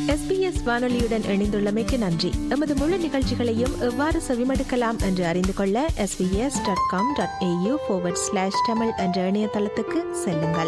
SBS வானொலியுடன் இணைந்துள்ளமைக்கு நன்றி எமது முழு நிகழ்ச்சிகளையும் எவ்வாறு செவிமடுக்கலாம் என்று அறிந்து கொள்ள SBS dot com dot AU slash Tamil என்ற இணையதளத்துக்கு செல்லுங்கள்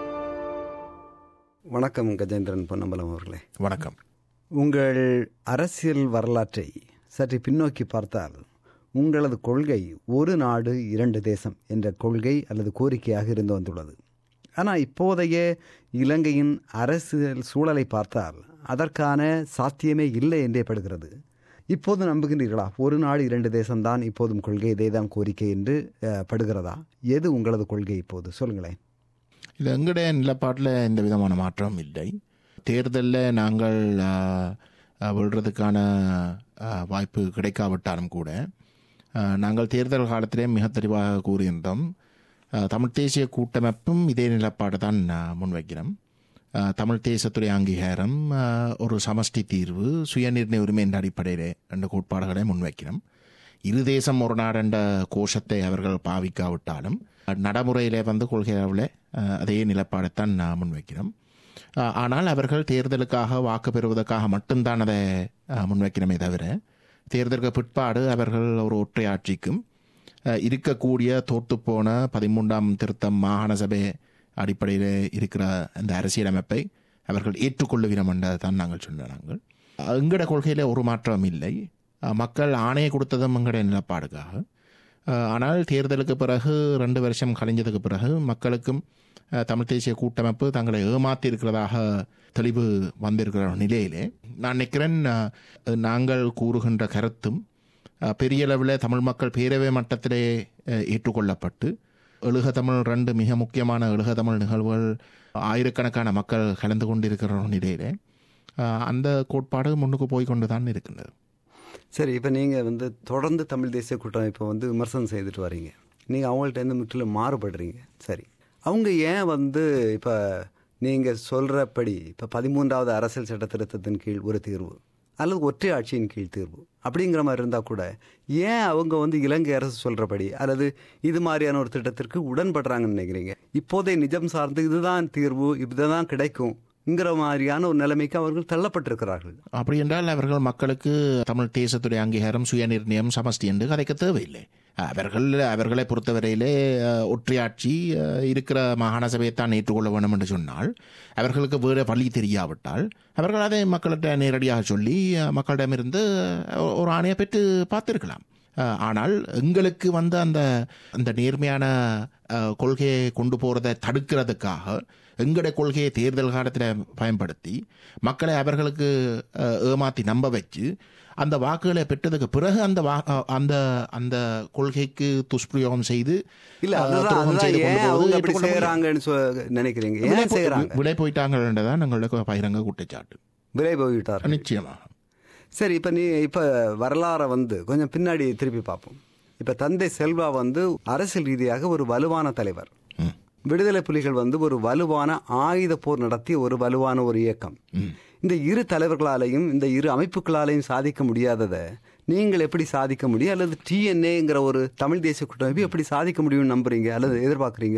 வணக்கம் கஜேந்திரன் பொன்னம்பலம் அவர்களே வணக்கம் உங்கள் அரசியல் வரலாற்றை சற்று பின்னோக்கி பார்த்தால் உங்களது கொள்கை ஒரு நாடு இரண்டு தேசம் என்ற கொள்கை அல்லது கோரிக்கையாக இருந்து வந்துள்ளது ஆனால் இப்போதைய இலங்கையின் அரசியல் சூழலை பார்த்தால் அதற்கான சாத்தியமே இல்லை என்றே படுகிறது இப்போது நம்புகின்றீர்களா ஒரு நாடு இரண்டு தேசம்தான் இப்போதும் கொள்கை இதேதான் கோரிக்கை என்று அஹ், படுகிறதா எது உங்களது கொள்கை இப்போது சொல்லுங்களேன் இல்லை எங்களுடைய நிலப்பாட்டில் எந்த விதமான மாற்றமும் இல்லை தேர்தலில் நாங்கள் ஆ, ஆ, வெல்றதுக்கான ஆ, வாய்ப்பு கிடைக்காவிட்டாலும் கூட ஆ, நாங்கள் தேர்தல் காலத்திலே மிக தெளிவாக கூறியிருந்தோம் ஆ, தமிழ் தேசிய கூட்டமைப்பும் இதே நிலப்பாடு தான் ஆ, முன்வைக்கிறோம் ஆ, தமிழ் தேசத்துடைய அங்கீகாரம் ஆ, ஒரு சமஷ்டி தீர்வு சுயநிர்ணய உரிமை என்ற அடிப்படையில் என்ற கோட்பாடுகளை முன்வைக்கிறோம் இரு தேசம் ஒரு நாடு என்ற கோஷத்தை அவர்கள் பாவிக்காவிட்டாலும் நடைமுறையிலே வந்து கொள்கை அளவில் அஹ், அதே நிலப்பாடைத்தான் நான் முன்வைக்கிறோம் அஹ், ஆனால் அவர்கள் தேர்தலுக்காக வாக்கு பெறுவதற்காக மட்டும்தான் அதை அஹ், முன்வைக்கிறோமே தவிர தேர்தலுக்கு பிற்பாடு அவர்கள் ஒரு ஒற்றை ஆட்சிக்கும் அஹ், இருக்கக்கூடிய தோற்றுப்போன பதிமூன்றாம் திருத்தம் மாகாண சபை அடிப்படையில் இருக்கிற அந்த அரசியலமைப்பை அவர்கள் ஏற்றுக்கொள்ளுகிறோம் என்றதான் நாங்கள் சொன்ன நாங்கள் அஹ், எங்கட கொள்கையில் ஒரு மாற்றம் இல்லை அஹ், மக்கள் ஆணையை கொடுத்ததும் எங்களுடைய நிலப்பாடுக்காக அஹ், ஆனால் தேர்தலுக்கு பிறகு ரெண்டு வருஷம் கழிஞ்சதுக்கு பிறகு மக்களுக்கும் அஹ், தமிழ் தேசிய கூட்டமைப்பு தங்களை ஏமாத்தி இருக்கிறதாக தெளிவு வந்திருக்கிற நிலையிலே நான் நினைக்கிறேன் அஹ், நாங்கள் கூறுகின்ற கருத்தும் அஹ், பெரிய அளவில் தமிழ் மக்கள் பேரவை மட்டத்திலே அஹ், ஏற்றுக்கொள்ளப்பட்டு எழுக தமிழ் ரெண்டு மிக முக்கியமான எழுக தமிழ் நிகழ்வுகள் ஆயிரக்கணக்கான மக்கள் கலந்து கொண்டிருக்கிற ஒரு நிலையிலே அஹ், அந்த கோட்பாடு முன்னுக்கு போய் கொண்டு தான் இருக்கின்றது சரி இப்போ நீங்கள் வந்து தொடர்ந்து தமிழ் தேசிய கூட்டமைப்பை வந்து விமர்சனம் செய்துட்டு வரீங்க நீங்கள் அவங்கள்ட்ட இருந்து முற்றிலும் மாறுபடுறீங்க சரி அவங்க ஏன் வந்து இப்போ நீங்கள் சொல்கிறபடி இப்போ பதிமூன்றாவது அரசியல் சட்ட திருத்தத்தின் கீழ் ஒரு தீர்வு அல்லது ஒற்றை ஆட்சியின் கீழ் தீர்வு அப்படிங்கிற மாதிரி இருந்தால் கூட ஏன் அவங்க வந்து இலங்கை அரசு சொல்கிறபடி அல்லது இது மாதிரியான ஒரு திட்டத்திற்கு உடன்படுறாங்கன்னு நினைக்கிறீங்க இப்போதைய நிஜம் சார்ந்து இதுதான் தீர்வு இதுதான் கிடைக்கும்ங்கிற மாதிரியான ஒரு நிலைமைக்கு அவர்கள் தள்ளப்பட்டிருக்கிறார்கள் அப்படி என்றால் அவர்கள் மக்களுக்கு தமிழ் தேசத்துடைய அங்கீகாரம் சுயநிர்ணயம் சமஷ்டி என்று கதைக்க தேவையில்லை அவர்கள் அவர்களை பொறுத்தவரையிலே அஹ், ஒற்றையாட்சி அஹ், இருக்கிற மாகாண சபையைத்தான் ஏற்றுக்கொள்ள வேண்டும் என்று சொன்னால் அவர்களுக்கு வேறு வழி தெரியாவிட்டால் அவர்கள் அதை மக்கள்கிட்ட நேரடியாக சொல்லி அஹ், மக்களிடமிருந்து அஹ், ஒரு ஆணையை பெற்று பார்த்திருக்கலாம் அஹ், ஆனால் எங்களுக்கு வந்து அந்த அந்த நேர்மையான அஹ், கொள்கையை கொண்டு போகிறதை தடுக்கிறதுக்காக எங்களுடைய கொள்கையை தேர்தல் காலத்தில் பயன்படுத்தி மக்களை அவர்களுக்கு அஹ், ஏமாத்தி நம்ப வச்சு அந்த வாக்குகளை பெற்றதுக்கு பிறகு அந்த வா- அஹ், அந்த அந்த கொள்கைக்கு துஷ்பிரயோகம் செய்து இல்ல அஹ், அதுதான் துரோகம் அதுதான் செய்து ஏன் கொண்டு அவங்க போவது அப்படி ஏற்றுக்கொள்ள முடியாது. செய்யறாங்கன்னு சொ- நினைக்கிறீங்க விலை ஏன் போய்- செய்யறாங்க விலை போயிட்டாங்கன்றதான் எங்களுக்கு பகிரங்க குற்றச்சாட்டு விலை போய்விட்டார்கள் நிச்சயமாக சரி இப்ப நீ இப்ப வரலாறை வந்து கொஞ்சம் பின்னாடி திருப்பி பார்ப்போம் இப்ப தந்தை செல்வா வந்து அரசியல் ரீதியாக ஒரு வலுவான தலைவர் ம். விடுதலை புலிகள் வந்து ஒரு வலுவான ஆயுத போர் நடத்திய ஒரு வலுவான ஒரு இயக்கம் இந்த இரு தலைவர்களாலையும் இந்த இரு அமைப்புகளாலையும் சாதிக்க முடியாததை நீங்கள் எப்படி சாதிக்க முடியும் அல்லது டிஎன்ஏங்கிற ஒரு தமிழ் தேசிய கூட்டமைப்பு எப்படி சாதிக்க முடியும்னு நம்புறீங்க அல்லது எதிர்பார்க்குறீங்க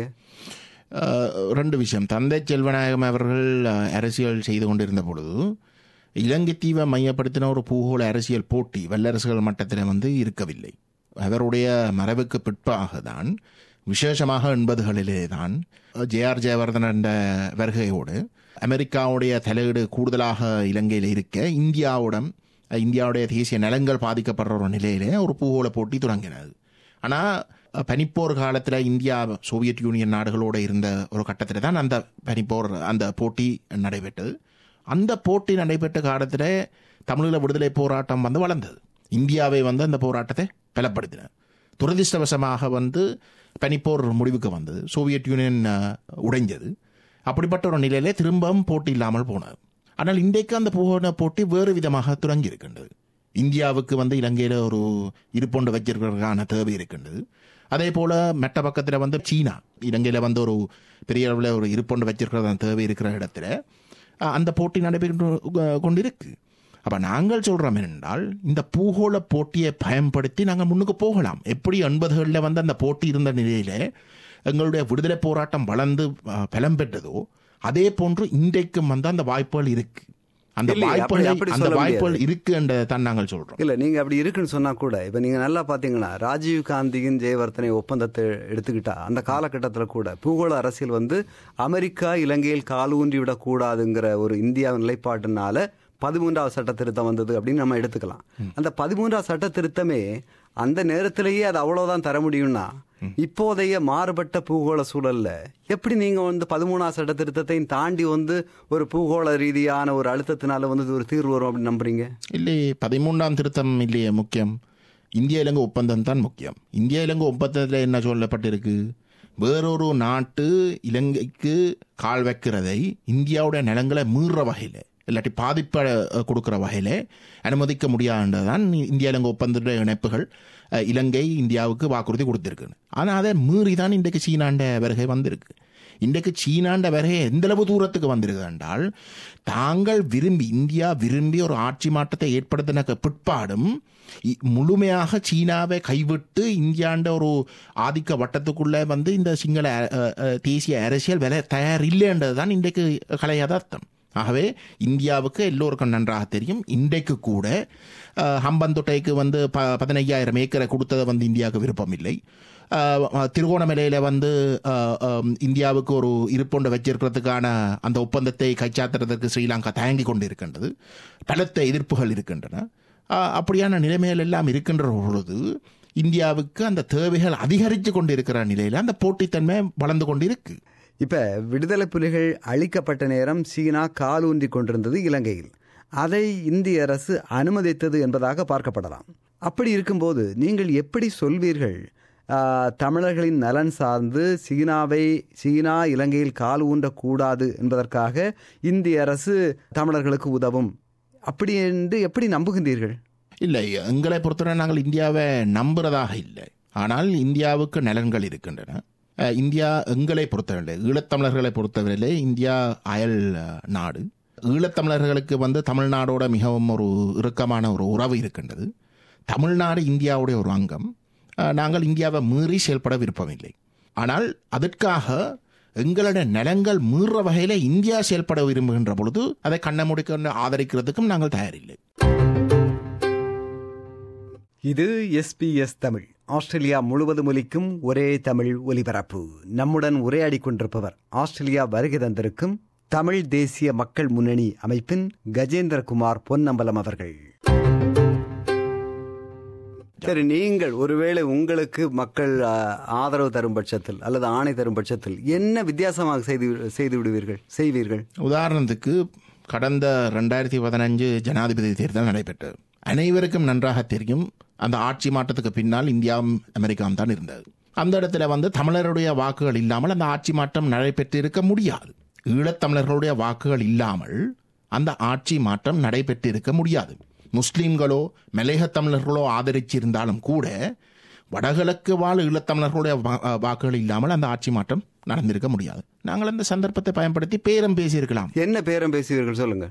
அஹ், ரெண்டு விஷயம் தந்தை செல்வநாயகம் அவர்கள் அஹ், அரசியல் செய்து கொண்டிருந்த பொழுது இலங்கை தீவை மையப்படுத்தின ஒரு பூகோள அரசியல் போட்டி வல்லரசுகள் மட்டத்தில் வந்து இருக்கவில்லை அவருடைய மரபுக்கு பிற்பாக தான் விசேஷமாக எண்பதுகளிலே தான் ஜேஆர் ஜெயவர்தன் என்ற வருகையோடு அமெரிக்காவுடைய தலையீடு கூடுதலாக இலங்கையில் இருக்க இந்தியாவுடன் இந்தியாவுடைய தேசிய நலன்கள் பாதிக்கப்படுற ஒரு நிலையிலே ஒரு பூகோள போட்டி தொடங்கினது ஆனால் பனிப்போர் காலத்தில் இந்தியா சோவியத் யூனியன் நாடுகளோடு இருந்த ஒரு கட்டத்தில் தான் அந்த பனிப்போர் அந்த போட்டி நடைபெற்றது அந்த போட்டி நடைபெற்ற காலத்தில் தமிழீழ விடுதலை போராட்டம் வந்து வளர்ந்தது இந்தியாவை வந்து அந்த போராட்டத்தை பலப்படுத்தினர் துரதிர்ஷ்டவசமாக வந்து பனிப்போர் முடிவுக்கு வந்தது சோவியத் யூனியன் அஹ், உடைஞ்சது அப்படிப்பட்ட ஒரு நிலையிலே திரும்பவும் போட்டி இல்லாமல் போனது ஆனால் இன்றைக்கு அந்த போன போட்டி வேறு விதமாக தொடங்கி இருக்கின்றது இந்தியாவுக்கு வந்து இலங்கையில் ஒரு இருப்பொண்டு வச்சிருக்கிறதுக்கான தேவை இருக்கின்றது அதே போல மெட்ட பக்கத்தில் வந்து சீனா இலங்கையில் வந்து ஒரு பெரிய அளவில் ஒரு இருப்பொண்டு வச்சிருக்கிறதான தேவை இருக்கிற இடத்துல அஹ், அந்த போட்டி நடைபெற்று அஹ், கொண்டிருக்கு அப்ப நாங்கள் சொல்றோம் என்றால் இந்த பூகோள போட்டியை பயன்படுத்தி நாங்கள் முன்னுக்கு போகலாம் எப்படி எண்பதுகளில் வந்து அந்த போட்டி இருந்த நிலையில எங்களுடைய விடுதலை போராட்டம் வளர்ந்து அஹ், பலம் பெற்றதோ அதே போன்று இன்றைக்கும் வந்து அந்த வாய்ப்புகள் இருக்கு அந்த இல்லையே, அப்படி- வாய்ப்புகள் அப்படி அந்த சொல்ல வாய்ப்புகள் இருக்குன்றதை தான் நாங்கள் சொல்றோம் இல்ல நீங்க அப்படி இருக்குன்னு சொன்னா கூட இப்ப நீங்க நல்லா பாத்தீங்கன்னா ராஜீவ் காந்தியின் ஜெயவர்த்தனை ஒப்பந்தத்தை எடுத்துக்கிட்டா அந்த காலகட்டத்தில் கூட பூகோள அரசியல் வந்து அமெரிக்கா இலங்கையில் காலூன்றி விடக்கூடாதுங்கிற ஒரு இந்தியாவின் நிலைப்பாட்டினால பதிமூன்றாவது சட்ட திருத்தம் வந்தது அப்படின்னு நம்ம எடுத்துக்கலாம் அந்த பதிமூன்றாவது சட்ட திருத்தமே அந்த நேரத்திலேயே அது அவ்வளவுதான் தர முடியும்னா இப்போதைய மாறுபட்ட பூகோள சூழல்ல எப்படி நீங்க வந்து பதிமூணாவது சட்ட திருத்தத்தையும் தாண்டி வந்து ஒரு பூகோள ரீதியான ஒரு அழுத்தத்தினால வந்து இது ஒரு தீர்வு வரும் அப்படின்னு நம்புறீங்க இல்லையே பதிமூன்றாம் திருத்தம் இல்லையே முக்கியம் இந்திய இலங்கை ஒப்பந்தம் தான் முக்கியம் இந்திய இலங்கை ஒப்பந்தத்தில் என்ன சொல்லப்பட்டிருக்கு வேறொரு நாட்டு இலங்கைக்கு கால் வைக்கிறதை இந்தியாவுடைய நிலங்களை மீறுற வகையில் இல்லாட்டி பாதிப்பை அஹ், கொடுக்கிற வகையில் அனுமதிக்க முடியாதுன்றதான் இந்திய இலங்கை ஒப்பந்த இணைப்புகள் அஹ், இலங்கை இந்தியாவுக்கு வாக்குறுதி கொடுத்திருக்கு ஆனால் அதை மீறி தான் இன்றைக்கு சீனாண்ட வருகை வந்திருக்கு இன்றைக்கு சீனாண்ட வருகை எந்த அளவு தூரத்துக்கு வந்திருக்கு என்றால் தாங்கள் விரும்பி இந்தியா விரும்பி ஒரு ஆட்சி மாற்றத்தை ஏற்படுத்தின பிற்பாடும் இ- முழுமையாக சீனாவை கைவிட்டு இந்தியாண்ட ஒரு ஆதிக்க வட்டத்துக்குள்ளே வந்து இந்த சிங்கள அஹ், அஹ், தேசிய அரசியல் விலை தயார் இல்லைன்றது தான் இன்றைக்கு கலை யதார்த்தம் ஆகவே இந்தியாவுக்கு எல்லோருக்கும் நன்றாக தெரியும் இன்றைக்கு கூட அஹ், ஹம்பந்தொட்டைக்கு வந்து ப பதினையாயிரம் ஏக்கரை கொடுத்ததை வந்து இந்தியாவுக்கு விருப்பம் இல்லை அஹ், திருகோணமலையில் வந்து அஹ், அஹ், இந்தியாவுக்கு ஒரு இருப்பொண்டு வச்சிருக்கிறதுக்கான அந்த ஒப்பந்தத்தை கைச்சாத்துறதுக்கு ஸ்ரீலங்கா தயங்கி கொண்டு இருக்கின்றது பலத்த எதிர்ப்புகள் இருக்கின்றன அஹ், அப்படியான நிலைமைகள் எல்லாம் இருக்கின்ற பொழுது இந்தியாவுக்கு அந்த தேவைகள் அதிகரித்து கொண்டு இருக்கிற நிலையில் அந்த போட்டித்தன்மை வளர்ந்து கொண்டு இருக்கு இப்ப விடுதலை புலிகள் அழிக்கப்பட்ட நேரம் சீனா காலூன்றி கொண்டிருந்தது இலங்கையில் அதை இந்திய அரசு அனுமதித்தது என்பதாக பார்க்கப்படலாம் அப்படி இருக்கும்போது நீங்கள் எப்படி சொல்வீர்கள் ஆ, தமிழர்களின் நலன் சார்ந்து சீனாவை சீனா இலங்கையில் கால் ஊன்றக்கூடாது என்பதற்காக இந்திய அரசு தமிழர்களுக்கு உதவும் அப்படி என்று எப்படி நம்புகின்றீர்கள் இல்லை எங்களை பொறுத்தவரை நாங்கள் இந்தியாவை நம்புறதாக இல்லை ஆனால் இந்தியாவுக்கு நலன்கள் இருக்கின்றன அஹ், இந்தியா எங்களை பொறுத்தவரை ஈழத்தமிழர்களை பொறுத்தவரையிலே இந்தியா அயல் அஹ், நாடு ஈழத்தமிழர்களுக்கு வந்து தமிழ்நாடோட மிகவும் ஒரு இறுக்கமான ஒரு உறவு இருக்கின்றது தமிழ்நாடு இந்தியாவுடைய ஒரு அங்கம் அஹ், நாங்கள் இந்தியாவை மீறி செயல்பட விருப்பமில்லை ஆனால் அதற்காக எங்களுடைய நலங்கள் மீற வகையில் இந்தியா செயல்பட விரும்புகின்ற பொழுது அதை கண்ண முடிக்க ஆதரிக்கிறதுக்கும் நாங்கள் தயாரில்லை இது எஸ்பிஎஸ் தமிழ் ஆஸ்திரேலியா முழுவதும் ஒலிக்கும் ஒரே தமிழ் ஒலிபரப்பு நம்முடன் உரையாடிக் கொண்டிருப்பவர் ஆஸ்திரேலியா வருகை தந்திருக்கும் தமிழ் தேசிய மக்கள் முன்னணி அமைப்பின் கஜேந்திரகுமார் பொன்னம்பலம் அவர்கள் சரி நீங்கள் ஒருவேளை உங்களுக்கு மக்கள் ஆ, ஆதரவு தரும் பட்சத்தில் அல்லது ஆணை தரும் பட்சத்தில் என்ன வித்தியாசமாக செய்து செய்து விடுவீர்கள் செய்வீர்கள் உதாரணத்துக்கு கடந்த ரெண்டாயிரத்தி பதினஞ்சு ஜனாதிபதி தேர்தல் நடைபெற்றது அனைவருக்கும் நன்றாக தெரியும் அந்த ஆட்சி மாற்றத்துக்கு பின்னால் இந்தியாவும் அமெரிக்காவும் தான் இருந்தது அந்த இடத்துல வந்து தமிழருடைய வாக்குகள் இல்லாமல் அந்த ஆட்சி மாற்றம் நடைபெற்றிருக்க முடியாது ஈழத்தமிழர்களுடைய வாக்குகள் இல்லாமல் அந்த ஆட்சி மாற்றம் நடைபெற்றிருக்க முடியாது முஸ்லீம்களோ மலையக தமிழர்களோ ஆதரிச்சிருந்தாலும் கூட வடகிழக்கு வாழ் ஈழத்தமிழர்களுடைய வா- வாக்குகள் இல்லாமல் அந்த ஆட்சி மாற்றம் நடந்திருக்க முடியாது நாங்கள் அந்த சந்தர்ப்பத்தை பயன்படுத்தி பேரம் பேசியிருக்கலாம் என்ன பேரம் பேசுவீர்கள் சொல்லுங்க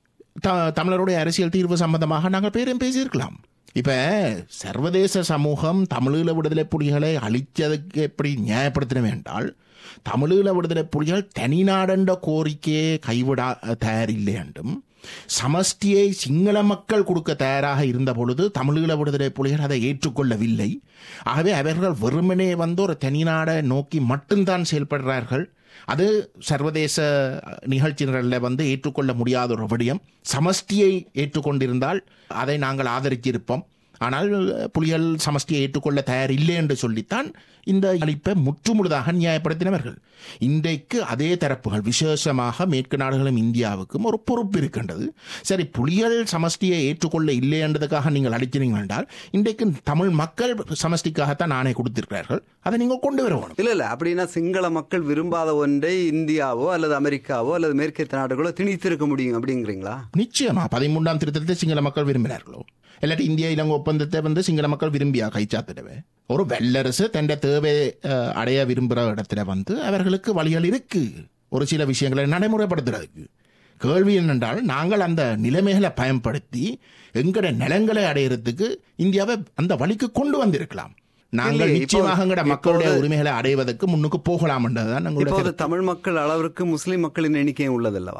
த- தமிழருடைய அரசியல் தீர்வு சம்பந்தமாக நாங்கள் பேரும் பேசியிருக்கலாம் இப்ப சர்வதேச சமூகம் தமிழீழ விடுதலை புலிகளை அழிச்சதுக்கு எப்படி நியாயப்படுத்தின என்றால் தமிழீழ விடுதலை புலிகள் தனிநாடென்ற கோரிக்கையை கைவிட தயாரில்லை என்றும் சமஷ்டியை சிங்கள மக்கள் கொடுக்க தயாராக இருந்த பொழுது தமிழீழ விடுதலை புலிகள் அதை ஏற்றுக்கொள்ளவில்லை ஆகவே அவர்கள் வெறுமனே வந்து ஒரு தனிநாடை நோக்கி மட்டும்தான் செயல்படுறார்கள் அது சர்வதேச நிகழ்ச்சிகளில் வந்து ஏற்றுக்கொள்ள முடியாத ஒரு விடயம் சமஷ்டியை ஏற்றுக்கொண்டிருந்தால் அதை நாங்கள் ஆதரித்திருப்போம் ஆனால் புலிகள் சமஷ்டியை ஏற்றுக்கொள்ள தயார் இல்லை என்று சொல்லித்தான் இந்த அளிப்பை முற்றுமுழுதாக நியாயப்படுத்தினவர்கள் இன்றைக்கு அதே தரப்புகள் விசேஷமாக மேற்கு நாடுகளும் இந்தியாவுக்கும் ஒரு பொறுப்பு இருக்கின்றது சரி புலிகள் சமஷ்டியை ஏற்றுக்கொள்ள இல்லை என்றதுக்காக நீங்கள் அளிக்கிறீர்கள் என்றால் இன்றைக்கு தமிழ் மக்கள் சமஷ்டிக்காகத்தான் ஆணை கொடுத்திருக்கிறார்கள் அதை நீங்கள் கொண்டு வர வேணும் இல்ல இல்ல அப்படின்னா சிங்கள மக்கள் விரும்பாத ஒன்றை இந்தியாவோ அல்லது அமெரிக்காவோ அல்லது மேற்கத்திய நாடுகளோ திணித்திருக்க முடியும் அப்படிங்கிறீங்களா நிச்சயமா பதிமூன்றாம் திருத்தத்தை சிங்கள மக்கள் விரும்பினார்களோ இல்லாட்டி இந்திய இலங்கை ஒப்பந்தத்தை வந்து சிங்கள மக்கள் விரும்பியா கைச்சாத்திடவே ஒரு வல்லரசு தன் தேவை அஹ், அடைய விரும்புகிற இடத்துல வந்து அவர்களுக்கு வழிகள் இருக்கு ஒரு சில விஷயங்களை நடைமுறைப்படுத்துறதுக்கு கேள்வி என்னென்றால் நாங்கள் அந்த நிலைமைகளை பயன்படுத்தி எங்கட நிலங்களை அடையிறதுக்கு இந்தியாவை அந்த வழிக்கு கொண்டு வந்திருக்கலாம் நாங்கள் இல்லையே, இப்போ- நிச்சயமாக எங்கட மக்களுடைய இப்போது- உரிமைகளை அடைவதற்கு முன்னுக்கு போகலாம் என்றதுதான் எங்களுடைய இப்போது கருத்து. தமிழ் மக்கள் அளவிற்கு முஸ்லிம் மக்களின் எண்ணிக்கையும் உள்ளதல்லவா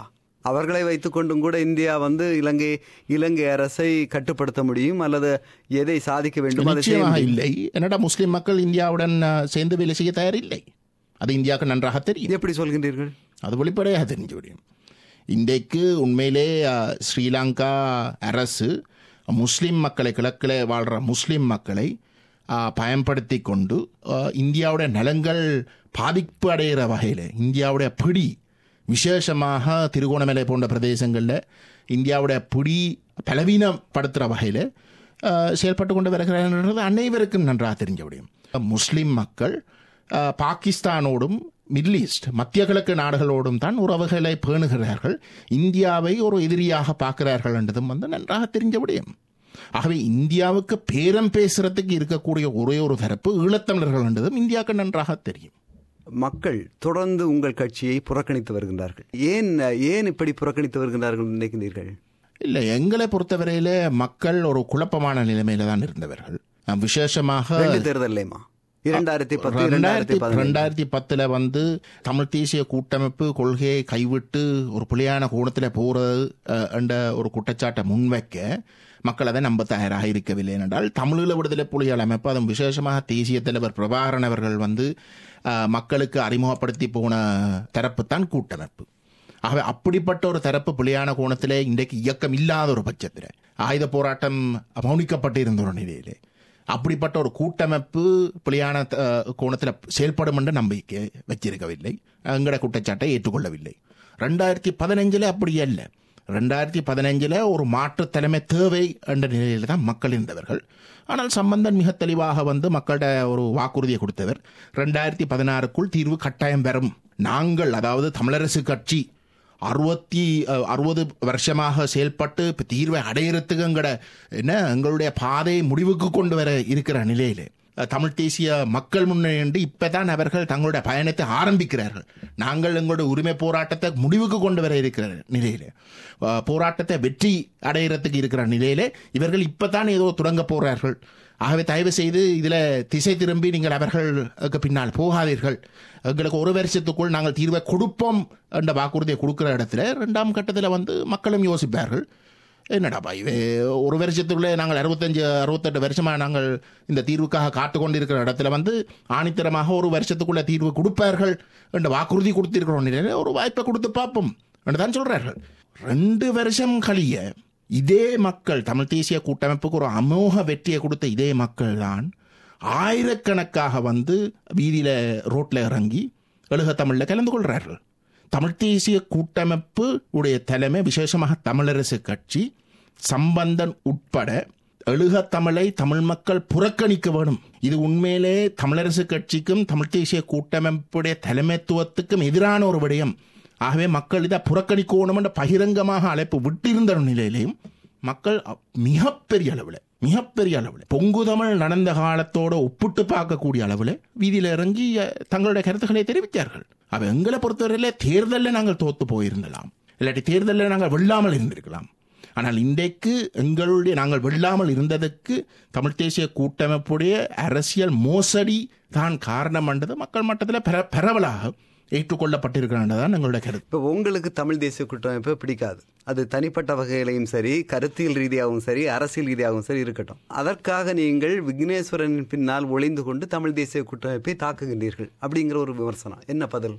அவர்களை வைத்துக்கொண்டும் கூட இந்தியா வந்து இலங்கை இலங்கை அரசை கட்டுப்படுத்த முடியும் அல்லது எதை சாதிக்க வேண்டும் அதை செய்ய நிச்சயமாக முடியும். இல்லை என்னடா முஸ்லிம் மக்கள் இந்தியாவுடன் அஹ், சேர்ந்து வேலை செய்ய தயாரில்லை அது இந்தியாவுக்கு நன்றாக தெரியும் எப்படி சொல்கின்றீர்கள் அது வெளிப்படையாக தெரிஞ்சு விடும் இன்றைக்கு உண்மையிலே அஹ், ஸ்ரீலங்கா அரசு முஸ்லிம் மக்களை கிழக்கில் வாழ்கிற முஸ்லிம் மக்களை அஹ், பயன்படுத்தி கொண்டு அஹ், இந்தியாவுடைய நலங்கள் பாதிப்பு அடைகிற வகையில் இந்தியாவுடைய பிடி விசேஷமாக திருகோணமலை போன்ற பிரதேசங்களில் இந்தியாவுடைய பிடி பலவீனப்படுத்துகிற வகையில் செயல்பட்டு கொண்டு வருகிறார்கள் அனைவருக்கும் நன்றாக தெரிஞ்ச முடியும் முஸ்லிம் மக்கள் அஹ், பாகிஸ்தானோடும் மிடில் ஈஸ்ட் மத்திய கிழக்கு நாடுகளோடும் தான் உறவுகளை பேணுகிறார்கள் இந்தியாவை ஒரு எதிரியாக பார்க்கிறார்கள் என்றதும் வந்து நன்றாக தெரிஞ்ச முடியும் ஆகவே இந்தியாவுக்கு பேரம் பேசுறதுக்கு இருக்கக்கூடிய ஒரே ஒரு தரப்பு ஈழத்தமிழர்கள் என்றதும் இந்தியாவுக்கு நன்றாக தெரியும் மக்கள் தொடர்ந்து உங்கள் கட்சியை புறக்கணித்து வருகின்றார்கள் ஏன் ஏன் இப்படி புறக்கணித்து வருகின்றார்கள் என்று நினைக்கின்றீர்கள் இல்லை எங்களை பொறுத்தவரையில மக்கள் ஒரு குழப்பமான நிலைமையில தான் இருந்தவர்கள் அஹ், விசேஷமாக ரெண்டு தேர்தல்லையுமா இரண்டாயிரத்தி பத்து இரண்டாயிரத்தி ரெண்டாயிரத்தி பதினொன்று ரெண்டாயிரத்தி பத்துல வந்து தமிழ் தேசிய கூட்டமைப்பு கொள்கையை கைவிட்டு ஒரு புலியான கோணத்தில் போறது அஹ், என்ற ஒரு குற்றச்சாட்டை முன்வைக்க மக்கள் அதை நம்ப தயாராக இருக்கவில்லை என்றால் தமிழீழ விடுதலை புலிகள் அமைப்பு அதுவும் விசேஷமாக தேசிய தலைவர் பிரபாகரன் அவர்கள் வந்து அஹ், மக்களுக்கு அறிமுகப்படுத்தி போன தரப்பு தான் கூட்டமைப்பு ஆகவே அப்படிப்பட்ட ஒரு தரப்பு புலியான கோணத்திலே இன்றைக்கு இயக்கம் இல்லாத ஒரு பட்சத்தில் ஆயுத போராட்டம் மௌனிக்கப்பட்டு இருந்த ஒரு நிலையிலே அப்படிப்பட்ட ஒரு கூட்டமைப்பு புலியான கோணத்தில் செயல்படும் என்ற நம்பிக்கை வச்சிருக்கவில்லை எங்கட குற்றச்சாட்டை ஏற்றுக்கொள்ளவில்லை ரெண்டாயிரத்தி பதினஞ்சில் அப்படி அல்ல ரெண்டாயிரத்தி பதினஞ்சில் ஒரு மாற்று தலைமை தேவை என்ற நிலையில் தான் மக்கள் இருந்தவர்கள் ஆனால் சம்பந்தன் மிக தெளிவாக வந்து மக்கள்கிட்ட ஒரு வாக்குறுதியை கொடுத்தவர் ரெண்டாயிரத்தி பதினாறுக்குள் தீர்வு கட்டாயம் பெறும் நாங்கள் அதாவது தமிழரசு கட்சி அறுபத்தி அஹ், அறுபது வருஷமாக செயல்பட்டு இப்போ தீர்வை அடையிறதுக்குங்கிற என்ன எங்களுடைய பாதை முடிவுக்கு கொண்டு வர இருக்கிற நிலையிலே அஹ், தமிழ் தேசிய மக்கள் முன்னணி இப்பதான் அவர்கள் தங்களுடைய பயணத்தை ஆரம்பிக்கிறார்கள் நாங்கள் எங்களுடைய உரிமை போராட்டத்தை முடிவுக்கு கொண்டு வர இருக்கிற நிலையிலே அஹ், போராட்டத்தை வெற்றி அடையிறதுக்கு இருக்கிற நிலையிலே இவர்கள் இப்பதான் ஏதோ தொடங்க போறார்கள் ஆகவே தயவு செய்து இதில் திசை திரும்பி நீங்கள் அவர்களுக்கு பின்னால் போகாதீர்கள் எங்களுக்கு ஒரு வருஷத்துக்குள் நாங்கள் தீர்வை கொடுப்போம் என்ற வாக்குறுதியை கொடுக்குற இடத்துல ரெண்டாம் கட்டத்தில் வந்து மக்களும் யோசிப்பார்கள் என்னடாப்பா இவே ஒரு வருஷத்துக்குள்ளே நாங்கள் அறுபத்தஞ்சு அறுபத்தெட்டு வருஷமாக நாங்கள் இந்த தீர்வுக்காக காத்து கொண்டிருக்கிற இடத்துல வந்து ஆணித்தரமாக ஒரு வருஷத்துக்குள்ள தீர்வு கொடுப்பார்கள் என்ற வாக்குறுதி கொடுத்திருக்கிறோம் நிலையில ஒரு வாய்ப்பை கொடுத்து பார்ப்போம் என்று தான் சொல்றார்கள் ரெண்டு வருஷம் கழிய இதே மக்கள் தமிழ் தேசிய கூட்டமைப்புக்கு ஒரு அமோக வெற்றியை கொடுத்த இதே மக்கள் தான் ஆயிரக்கணக்காக வந்து வீதியில ரோட்ல இறங்கி எழுக தமிழ்ல கலந்து கொள்றார்கள் தமிழ் தேசிய கூட்டமைப்பு உடைய தலைமை விசேஷமாக தமிழரசு கட்சி சம்பந்தன் உட்பட எழுக தமிழை தமிழ் மக்கள் புறக்கணிக்க வேணும் இது உண்மையிலே தமிழரசு கட்சிக்கும் தமிழ் தேசிய கூட்டமைப்புடைய தலைமைத்துவத்துக்கும் எதிரான ஒரு விடயம் ஆகவே மக்கள் இதை புறக்கணிக்கணும் என்ற பகிரங்கமாக அழைப்பு விட்டிருந்த ஒரு நிலையிலையும் மக்கள் அ- மிகப்பெரிய அளவில் மிகப்பெரிய அளவில் பொங்கு தமிழ் நடந்த காலத்தோட ஒப்பிட்டு பார்க்கக்கூடிய அளவில் வீதியில் இறங்கி அ, தங்களுடைய கருத்துக்களை தெரிவித்தார்கள் அவ எங்களை பொறுத்தவரையில தேர்தலில் நாங்கள் தோத்து போயிருந்தலாம் இல்லாட்டி தேர்தலில் நாங்கள் வெல்லாமல் இருந்திருக்கலாம் ஆனால் இன்றைக்கு எங்களுடைய நாங்கள் வெல்லாமல் இருந்ததற்கு தமிழ் தேசிய கூட்டமைப்புடைய அரசியல் மோசடி தான் காரணம் என்றது மக்கள் மட்டத்தில் பெர பரவலாக ஏற்றுக்கொள்ளப்பட்டிருக்கிறதான் எங்களுடைய கருத்து இப்போ உங்களுக்கு தமிழ் தேசிய கூட்டமைப்பு பிடிக்காது அது தனிப்பட்ட வகையிலையும் சரி கருத்தியல் ரீதியாகவும் சரி அரசியல் ரீதியாகவும் சரி இருக்கட்டும் அதற்காக நீங்கள் விக்னேஸ்வரனின் பின்னால் ஒளிந்து கொண்டு தமிழ் தேசிய கூட்டமைப்பை தாக்குகின்றீர்கள் அப்படிங்கிற ஒரு விமர்சனம் என்ன பதில்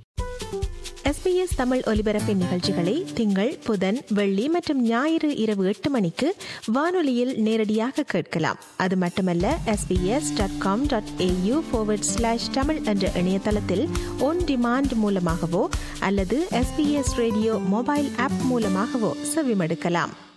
எஸ்பிஎஸ் தமிழ் ஒலிபரப்பின் நிகழ்ச்சிகளை திங்கள் புதன் வெள்ளி மற்றும் ஞாயிறு இரவு எட்டு மணிக்கு வானொலியில் நேரடியாக கேட்கலாம் அது மட்டுமல்ல SBS dot com dot AU slash Tamil என்ற இணையதளத்தில் ஒன் டிமாண்ட் மூலமாகவோ அல்லது எஸ்பிஎஸ் ரேடியோ மொபைல் ஆப் மூலமாகவோ செவிமடுக்கலாம்